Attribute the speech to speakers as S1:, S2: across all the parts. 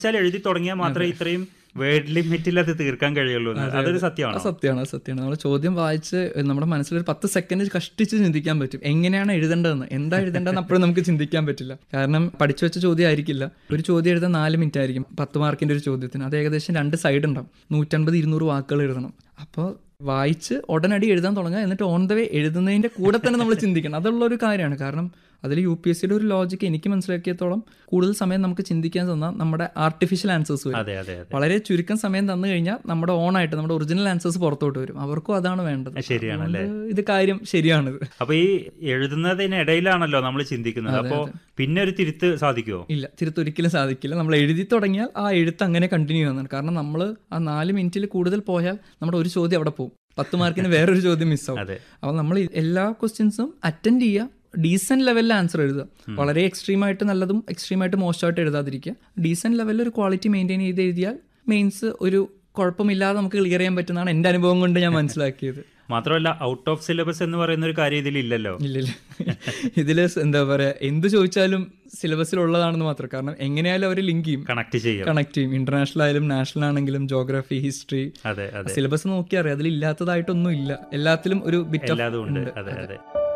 S1: വെച്ചാൽ എഴുതി തുടങ്ങിയാൽ മാത്രമേ ഇത്രയും വേർഡ് ലിമിറ്റിൽ അത് തീർക്കാൻ കഴിയുള്ളൂ എന്ന്. അതൊരു സത്യമാണോ
S2: അത് സത്യമാണ് അത് സത്യമാണ് നമ്മൾ ചോദ്യം വായിച്ച് നമ്മുടെ മനസ്സിലൊരു പത്ത് സെക്കൻഡ് കഷ്ടിച്ച് ചിന്തിക്കാൻ പറ്റും എങ്ങനെയാണ് എഴുതേണ്ടതെന്ന് എന്താ എഴുതേണ്ടതെന്ന് അപ്പോഴും നമുക്ക് ചിന്തിക്കാൻ പറ്റില്ല കാരണം പഠിച്ചു വെച്ച ചോദ്യം ആയിരിക്കില്ല ഒരു ചോദ്യം എഴുതാൻ നാല് മിനിറ്റ് ആയിരിക്കും പത്ത് മാർക്കിന്റെ ഒരു ചോദ്യത്തിന് അത് ഏകദേശം രണ്ട് സൈഡ് ഉണ്ടാവും നൂറ്റൻപത് ഇരുന്നൂറ് വാക്കുകൾ എഴുതണം അപ്പോൾ വായിച്ച് ഉടനടി എഴുതാൻ തുടങ്ങുക എന്നിട്ട് ഓൺ ദ വേ എഴുതുന്നതിന്റെ കൂടെ തന്നെ നമ്മൾ ചിന്തിക്കണം അതുള്ള ഒരു കാര്യമാണ് കാരണം അതിൽ യു പി എസ് സിയുടെ ഒരു ലോജിക്ക് എനിക്ക് മനസ്സിലാക്കിയത്തോളം കൂടുതൽ സമയം നമുക്ക് ചിന്തിക്കാൻ തന്നാൽ നമ്മുടെ ആർട്ടിഫിഷ്യൽ ആൻസേഴ്സ് വരും
S1: അതെ അതെ അതെ
S2: വളരെ ചുരുക്കം സമയം തന്നു കഴിഞ്ഞാൽ നമ്മുടെ ഓൺ ആയിട്ട് നമ്മുടെ ഒറിജിനൽ ആൻസേഴ്സ് പുറത്തോട്ട് വരും അവർക്കും അതാണ് വേണ്ടത്
S1: ശരിയാണല്ലേ
S2: അതുകൊണ്ട് ഇത് കാര്യം ശരിയാണിത്
S1: അപ്പൊ ഈ എഴുതുന്നതിനിടയിലാണല്ലോ നമ്മൾ ചിന്തിക്കുന്നത് അപ്പോ പിന്നെ ഒരു തിരുത്ത് സാധിക്കുമോ
S2: ഇല്ല തിരുത്തൊരിക്കലും സാധിക്കില്ല നമ്മൾ എഴുതി തുടങ്ങിയാൽ ആ എഴുത്ത് അങ്ങനെ കണ്ടിന്യൂ ചെയ്യുന്നതാണ് കാരണം നമ്മൾ ആ നാല് മിനിറ്റിൽ കൂടുതൽ പോയാൽ നമ്മുടെ ഒരു ചോദ്യം അവിടെ പോകും പത്ത് മാർക്കിന് വേറൊരു ചോദ്യം മിസ്സാവും
S1: അതെ
S2: അപ്പോൾ നമ്മൾ എല്ലാ ക്വസ്റ്റ്യൻസും അറ്റൻഡ് ചെയ്യുക ഡീസെന്റ് ലെവലിൽ ആൻസർ എഴുതുക വളരെ എക്സ്ട്രീം ആയിട്ട് നല്ലതും എക്സ്ട്രീം ആയിട്ട് മോശമായിട്ട് എഴുതാതിരിക്കുക ഡീസെന്റ് ലെവലിൽ ഒരു ക്വാളിറ്റി മെയിൻറ്റെയിൻ ചെയ്ത് എഴുതിയാൽ മെയിൻസ് ഒരു കുഴപ്പമില്ലാതെ നമുക്ക് ക്ലിയർ ചെയ്യാൻ പറ്റുന്നതാണ് എൻ്റെ അനുഭവം കൊണ്ട് ഞാൻ മനസ്സിലാക്കിയത്
S1: മാത്രമല്ല ഔട്ട് ഓഫ് സിലബസ് എന്ന് പറയുന്ന ഒരു കാര്യം ഇതിലില്ലല്ലോ
S2: ഇല്ലില്ല ഇതില് എന്താ പറയാ എന്ത് ചോദിച്ചാലും സിലബസിലുള്ളതാണെന്ന് മാത്രം കാരണം എങ്ങനെയായാലും അവർ ലിങ്ക് ചെയ്യും
S1: കണക്ട് ചെയ്യാം
S2: കണക്ട് ചെയ്യും ഇന്റർനാഷണൽ ആയാലും നാഷണൽ ആണെങ്കിലും ജോഗ്രഫി ഹിസ്റ്ററി
S1: അതെ അതെ
S2: സിലബസ് നോക്കിയാൽ അറിയാം അതിൽ ഇല്ലാത്തതായിട്ടൊന്നും ഇല്ല എല്ലാത്തിലും ഒരു ബിറ്റ്
S1: എല്ലാതും ഉണ്ട് അതെ അതെ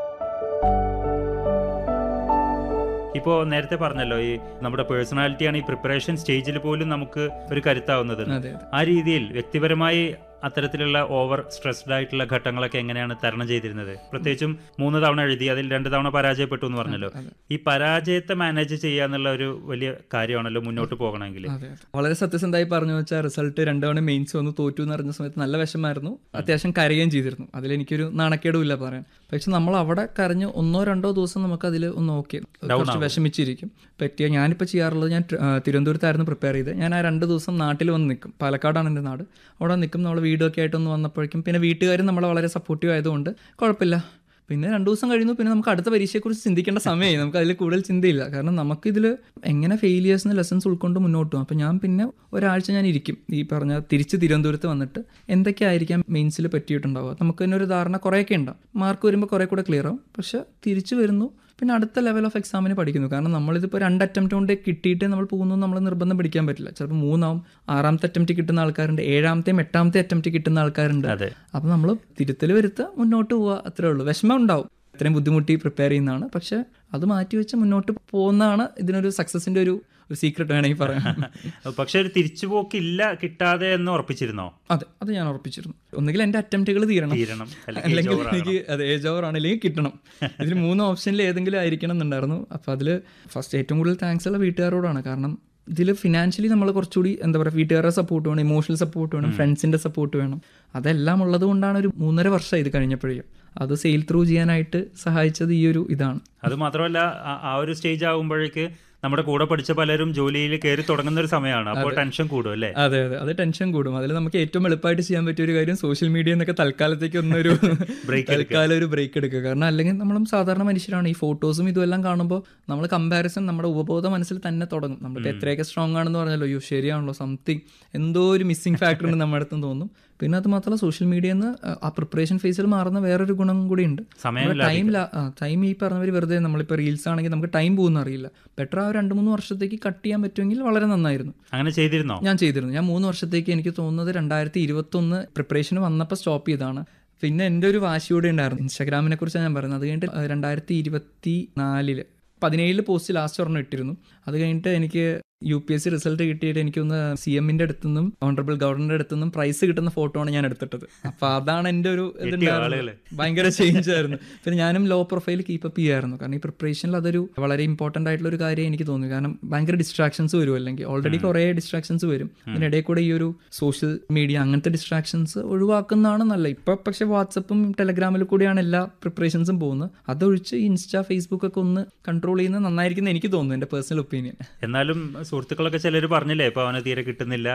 S1: ഇപ്പോ നേരത്തെ പറഞ്ഞല്ലോ ഈ നമ്മുടെ പേഴ്സണാലിറ്റിയാണ് ഈ പ്രിപ്പറേഷൻ സ്റ്റേജിൽ പോലും നമുക്ക് ഒരു കരുത്താവുന്നത്
S2: അതെ
S1: ആ രീതിയിൽ വ്യക്തിപരമായി അത്തരത്തിലുള്ള ഓവർ സ്ട്രെസ്ഡ് ആയിട്ടുള്ള ഘട്ടങ്ങളൊക്കെ എങ്ങനെയാണ് തരണം ചെയ്തിരുന്നത് പ്രത്യേകിച്ചും മൂന്ന് തവണ എഴുതി അതിൽ രണ്ട് തവണ പരാജയപ്പെട്ടു എന്ന് പറഞ്ഞല്ലോ ഈ പരാജയത്തെ മാനേജ് ചെയ്യുക എന്നുള്ള ഒരു വലിയ കാര്യമാണല്ലോ മുന്നോട്ട് പോകണമെങ്കിൽ
S2: അതെ അതെ. വളരെ സത്യസന്ധമായി പറഞ്ഞു വെച്ചാൽ റിസൾട്ട് രണ്ടു തവണ മെയിൻസ് വന്നു തോറ്റു എന്ന് അറിഞ്ഞ സമയത്ത് നല്ല വിഷമായിരുന്നു അത്യാവശ്യം കരയുകയും ചെയ്തിരുന്നു അതിലെനിക്കൊരു നാണക്കേടും ഇല്ല പറയാൻ പക്ഷെ നമ്മൾ അവിടെ കരഞ്ഞ് ഒന്നോ രണ്ടോ ദിവസം നമുക്ക് അതിൽ ഒന്ന് ഓക്കെ കുറച്ച് വിഷമിച്ചിരിക്കും പറ്റിയ ഞാനിപ്പോൾ ചെയ്യാറുള്ളത് ഞാൻ ടി- ആ, തിരുവനന്തപുരത്തായിരുന്നു പ്രിപ്പയർ ചെയ്ത് ഞാൻ ആ രണ്ട് ദിവസം നാട്ടിൽ വന്ന് നിൽക്കും പാലക്കാടാണ് എൻ്റെ നാട് അവിടെ നിൽക്കും നമ്മൾ വീടൊക്കെ ആയിട്ടൊന്ന് വന്നപ്പോഴേക്കും പിന്നെ വീട്ടുകാരും നമ്മളെ വളരെ സപ്പോർട്ടീവ് ആയതുകൊണ്ട് കുഴപ്പമില്ല പിന്നെ രണ്ടു ദിവസം കഴിയുന്നു പിന്നെ നമുക്ക് അടുത്ത പരീക്ഷയെക്കുറിച്ച് ചിന്തിക്കേണ്ട സമയമായി നമുക്ക് അതിൽ കൂടുതൽ ചിന്തയില്ല കാരണം നമുക്കിതിൽ എങ്ങനെ ഫെയിലിയേഴ്സിന് ലെസൺസ് ഉൾക്കൊണ്ട് മുന്നോട്ട് പോകും അപ്പം ഞാൻ പിന്നെ ഒരാഴ്ച ഞാൻ ഇരിക്കും ഈ പറഞ്ഞ തിരിച്ച് തിരുവനന്തപുരത്ത് വന്നിട്ട് എന്തൊക്കെയായിരിക്കാം മെയിൻസിൽ പറ്റിയിട്ടുണ്ടാവുക നമുക്ക് തന്നെ ഒരു ധാരണ കുറേയൊക്കെ ഉണ്ടാവും മാർക്ക് വരുമ്പോൾ കുറേ കൂടെ ക്ലിയർ ആവും പക്ഷെ തിരിച്ചു വരുന്നു പിന്നെ അടുത്ത ലെവൽ ഓഫ് എക്സാമിന് പഠിക്കുന്നു കാരണം നമ്മളിതിപ്പോൾ രണ്ട് അറ്റംപ്റ്റ് കൊണ്ട് കിട്ടിയിട്ട് നമ്മൾ പോകുന്നു നമ്മൾ നിർബന്ധം പിടിക്കാൻ പറ്റില്ല ചിലപ്പോൾ മൂന്നാവും ആറാമത്തെ അറ്റംപ്റ്റ് കിട്ടുന്ന ആൾക്കാരുണ്ട് ഏഴാമത്തെയും എട്ടാമത്തെ അറ്റംപ്റ്റ് കിട്ടുന്ന ആൾക്കാരുണ്ട്
S1: അതെ
S2: അപ്പം നമ്മൾ തിരുത്തൽ വരുത്തുക മുന്നോട്ട് പോവുക അത്രേ ഉള്ളൂ വിഷമം ഉണ്ടാവും ഇത്രയും ബുദ്ധിമുട്ടി പ്രിപ്പയർ ചെയ്യുന്നതാണ് പക്ഷെ അത് മാറ്റി വെച്ച് മുന്നോട്ട് പോകുന്നതാണ് ഇതിനൊരു സക്സസിന്റെ ഒരു ഒരു സീക്രട്ട് വേണമെങ്കിൽ പറയാം
S1: പക്ഷെ ഒരു തിരിച്ചുപോക്കില്ല കിട്ടാതെ എന്ന് ഉറപ്പിച്ചിരുന്നോ
S2: അതെ അത് ഞാൻ ഉറപ്പിച്ചിരുന്നു ഒന്നുകിൽ എൻ്റെ അറ്റംപ്റ്റുകൾ തീരണം
S1: തീരണം അല്ലെങ്കിൽ
S2: അല്ലെങ്കിൽ എനിക്ക് അത് ഏജ് ഓവർ ആണ് അല്ലെങ്കിൽ കിട്ടണം ഇതിൽ മൂന്ന് ഓപ്ഷനിൽ ഏതെങ്കിലും ആയിരിക്കണം എന്നുണ്ടായിരുന്നു അപ്പോൾ അതിൽ ഫസ്റ്റ് ഏറ്റവും കൂടുതൽ താങ്ക്സ് ഉള്ള വീട്ടുകാരോടാണ് കാരണം ഇതിൽ ഫിനാൻഷ്യലി നമ്മൾ കുറച്ചുകൂടി എന്താ പറയുക വീട്ടുകാരുടെ സപ്പോർട്ട് വേണം ഇമോഷണൽ സപ്പോർട്ട് വേണം ഫ്രണ്ട്സിൻ്റെ സപ്പോർട്ട് വേണം അതെല്ലാം ഉള്ളത് കൊണ്ടാണ് ഒരു മൂന്നര വർഷം ഇത് കഴിഞ്ഞപ്പോഴേക്കും അത് സെയിൽ ത്രൂ ചെയ്യാനായിട്ട് സഹായിച്ചത് ഈ ഒരു ഇതാണ്
S1: അത് മാത്രമല്ല ആ- ആ ഒരു സ്റ്റേജ് ആകുമ്പോഴേക്ക് നമ്മുടെ കൂടെ പഠിച്ച പലരും ജോലിയിൽ കയറി തുടങ്ങുന്ന ഒരു സമയമാണ് അപ്പോൾ ടെൻഷൻ കൂടും അല്ലേ
S2: അതെ അതെ അത് ടെൻഷൻ കൂടും അതിൽ നമുക്ക് ഏറ്റവും എളുപ്പമായിട്ട് ചെയ്യാൻ പറ്റിയ ഒരു കാര്യം സോഷ്യൽ മീഡിയ എന്നൊക്കെ തൽക്കാലത്തേക്ക് ഒന്നൊരു
S1: Break
S2: തൽക്കാലം ഒരു ബ്രേക്ക് എടുക്കുക കാരണം അല്ലെങ്കിൽ നമ്മളും സാധാരണ മനുഷ്യരാണ് ഈ ഫോട്ടോസും ഇതുമെല്ലാം കാണുമ്പോൾ നമ്മൾ കമ്പാരിസൺ നമ്മുടെ ഉപബോധ മനസ്സിൽ തന്നെ തുടങ്ങും നമ്മളിപ്പോൾ എത്രയൊക്കെ സ്ട്രോങ് ആണെന്ന് പറഞ്ഞല്ലോ അയ്യോ ശരിയാണല്ലോ സംതിങ് എന്തോ ഒരു മിസ്സിംഗ് ഫാക്ടർ ഉണ്ട് നമ്മുടെ അടുത്തും തോന്നും പിന്നെ അത് മാത്രമല്ല സോഷ്യൽ മീഡിയ എന്ന് ആ പ്രിപ്പറേഷൻ ഫേസിൽ മാറുന്ന വേറൊരു ഗുണം കൂടി ഉണ്ട്
S1: സമയം
S2: ടൈം ടൈം ഈ പറഞ്ഞവർ വെറുതെ നമ്മളിപ്പോൾ റീൽസ് ആണെങ്കിൽ നമുക്ക് ടൈം പോകുന്ന അറിയില്ല ബെറ്റർ ആ ഒരു രണ്ട് മൂന്ന് വർഷത്തേക്ക് കട്ട് ചെയ്യാൻ പറ്റുമെങ്കിൽ വളരെ നന്നായിരുന്നു
S1: അങ്ങനെ ചെയ്തിരുന്നോ
S2: ഞാൻ ചെയ്തിരുന്നു ഞാൻ മൂന്ന് വർഷത്തേക്ക് എനിക്ക് തോന്നുന്നത് രണ്ടായിരത്തി ഇരുപത്തൊന്ന് പ്രിപ്പറേഷൻ വന്നപ്പോൾ സ്റ്റോപ്പ് ചെയ്തതാണ് പിന്നെ എൻ്റെ ഒരു വാശി കൂടെ ഉണ്ടായിരുന്നു ഇൻസ്റ്റാഗ്രാമിനെ കുറിച്ചാണ് ഞാൻ പറയുന്നത് അത് കഴിഞ്ഞിട്ട് അഹ് രണ്ടായിരത്തി ഇരുപത്തി നാലില് പതിനേഴില് പോസ്റ്റ് ലാസ്റ്റ് ഒരെണ്ണം ഇട്ടിരുന്നു അത് കഴിഞ്ഞിട്ട് എനിക്ക് U P S C result കിട്ടിയിട്ട് എനിക്കൊന്ന് സി എമ്മിന്റെ അടുത്തുനിന്നും ഓണറബിൾ ഗവർണറുടെ അടുത്തുനിന്നും പ്രൈസ് കിട്ടുന്ന ഫോട്ടോ ആണ് ഞാൻ എടുത്തിട്ടത് അപ്പൊ അതാണ് എൻ്റെ ഒരു ഇതുണ്ടായിരുന്നത്
S1: ആളുകള്.
S2: ഭയങ്കര ചേഞ്ച് ആയിരുന്നു പിന്നെ ഞാനും ലോ പ്രൊഫൈൽ കീപ്പപ്പ് ചെയ്യായിരുന്നു കാരണം ഈ പ്രിപ്പറേഷനിൽ അതൊരു വളരെ ഇമ്പോർട്ടൻ്റ് ആയിട്ടുള്ള ഒരു കാര്യം എനിക്ക് തോന്നി കാരണം ഭയങ്കര ഡിസ്ട്രാക്ഷൻസ് വരും അല്ലെങ്കിൽ ഓൾറെഡി കുറേ ഡിസ്ട്രാക്ഷൻസ് വരും അതിനിടയിൽ കൂടെ ഈ ഒരു സോഷ്യൽ മീഡിയ അങ്ങനത്തെ ഡിസ്ട്രാക്ഷൻസ് ഒഴിവാക്കുന്നതാണ് നല്ല ഇപ്പൊ പക്ഷെ വാട്സപ്പും ടെലഗ്രാമിൽ കൂടിയാണ് എല്ലാ പ്രിപ്പറേഷൻസും പോകുന്നത് അതൊഴിച്ച് ഇൻസ്റ്റാ ഫേസ്ബുക്ക് ഒക്കെ ഒന്ന് കൺട്രോൾ ചെയ്യുന്നത് നന്നായിരിക്കും എനിക്ക് തോന്നുന്നു എൻ്റെ പേഴ്സണൽ ഒപ്പീനിയൻ
S1: എന്നാലും സുഹൃത്തുക്കളൊക്കെ ചിലർ പറഞ്ഞില്ലേ ഇപ്പൊ അവന് തീരെ കിട്ടുന്നില്ല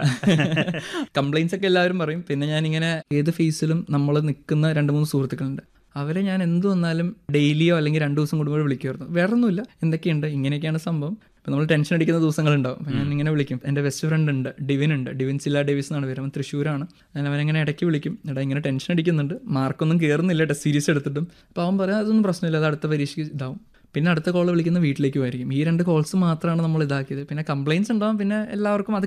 S2: കംപ്ലൈൻസ് ഒക്കെ എല്ലാവരും പറയും പിന്നെ ഞാൻ ഇങ്ങനെ ഏത് ഫേസിലും നമ്മൾ നിൽക്കുന്ന രണ്ട് മൂന്ന് സുഹൃത്തുക്കളുണ്ട് അവരെ ഞാൻ എന്ത് വന്നാലും ഡെയിലിയോ അല്ലെങ്കിൽ രണ്ട് ദിവസം കൂടുമ്പോൾ വിളിക്കുമായിരുന്നു വേറെ ഒന്നുമില്ല എന്തൊക്കെയുണ്ട് ഇങ്ങനെയൊക്കെയാണ് സംഭവം ഇപ്പം നമ്മൾ ടെൻഷൻ അടിക്കുന്ന ദിവസങ്ങളുണ്ടാവും അപ്പം ഞാൻ ഇങ്ങനെ വിളിക്കും എൻ്റെ ബെസ്റ്റ് ഫ്രണ്ട് ഉണ്ട് ഡിവിൻ ഉണ്ട് ഡിവിൻ സില്ല ഡേവിസ് എന്നാണ് പേര് അവൻ തൃശ്ശൂരാണ് ഞാൻ അവനെങ്ങനെ ഇടയ്ക്ക് വിളിക്കും എടാ ഇങ്ങനെ ടെൻഷൻ അടിക്കുന്നുണ്ട് മാർക്കൊന്നും കയറുന്നില്ല ടെസ്റ്റ് സീരീസ് എടുത്തിട്ടും അപ്പോൾ അവൻ പറയാം അതൊന്നും പ്രശ്നമില്ല അത് അടുത്ത പരീക്ഷയ്ക്ക് ഇതാവും പിന്നെ അടുത്ത കോൾ വിളിക്കുന്ന വീട്ടിലേക്കും ആയിരിക്കും ഈ രണ്ട് കോൾസ് മാത്രമാണ് നമ്മൾ ഇതാക്കിയത് പിന്നെ കംപ്ലയിൻസ് ഉണ്ടാവും പിന്നെ എല്ലാവർക്കും അത്